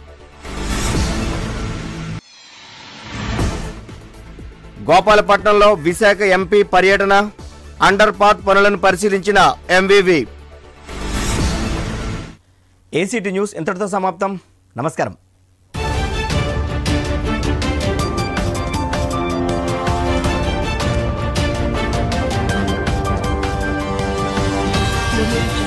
గోపాలపట్నంలో విశాఖ ఎంపీ పర్యటన అండర్ పాత్ పనులను పరిశీలించిన ఎంవివి ఏసీటీ న్యూస్ ఇంతటితో సమాప్తం నమస్కారం Thank you.